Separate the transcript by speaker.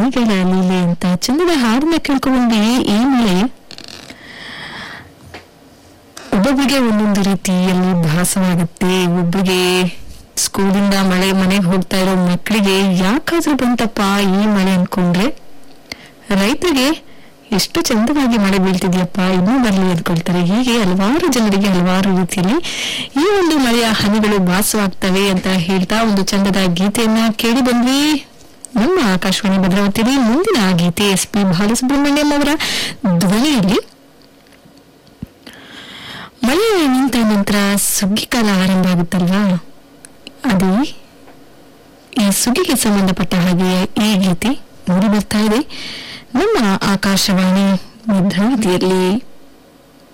Speaker 1: ಗಿಳಿಗಳ ಲೀಲೆ ಅಂತ ಚಂದದ ಹಾಡನ್ನ ಕೇಳ್ಕೊಂಡ್ವಿ ಈ ಮಳೆ ಒಬ್ಬೊಬ್ಬರಿಗೆ ಒಂದೊಂದು ರೀತಿಯಲ್ಲಿ ಭಾಸವಾಗುತ್ತೆ ಒಬ್ಬರಿಗೆ ಸ್ಕೂಲಿಂದ ಮಳೆ ಮನೆಗೆ ಹೋಗ್ತಾ ಇರೋ ಮಕ್ಕಳಿಗೆ ಯಾಕಾದ್ರೂ ಬಂತಪ್ಪ ಈ ಮಳೆ ಅನ್ಕೊಂಡ್ರೆ ರೈತರಿಗೆ ಎಷ್ಟು ಚಂದವಾಗಿ ಮಳೆ ಬೀಳ್ತಿದ್ಯಪ್ಪ ಇನ್ನೂ ಬರಲಿ ಅಂದ್ಕೊಳ್ತಾರೆ ಹೀಗೆ ಹಲವಾರು ಜನರಿಗೆ ಹಲವಾರು ರೀತಿಯಲ್ಲಿ ಈ ಒಂದು ಮಳೆಯ ಹನಿಗಳು ಭಾಸವಾಗ್ತವೆ ಅಂತ ಹೇಳ್ತಾ ಒಂದು ಚಂದದ ಗೀತೆಯನ್ನ ಕೇಳಿ ಬಂದ್ವಿ ನಮ್ಮ ಆಕಾಶವಾಣಿ ಭದ್ರಾವತಿಯಲ್ಲಿ ಮುಂದಿನ ಗೀತೆ ಎಸ್ ಪಿ ಬಾಲಸುಬ್ರಹ್ಮಣ್ಯಂ ಅವರ ಧ್ವನಿಯಲ್ಲಿ ಮಳೆ ನಿಂತ ನಂತರ ಸುಗ್ಗಿ ಕಾಲ ಆರಂಭ ಆಗುತ್ತಲ್ವಾ ಅದು ಈ ಸುಗ್ಗಿಗೆ ಸಂಬಂಧಪಟ್ಟ ಹಾಗೆ ಈ ಗೀತೆ ಮೂಡಿ ಬರ್ತಾ ಇದೆ ನಮ್ಮ ಆಕಾಶವಾಣಿ ಭದ್ರಾವತಿಯಲ್ಲಿ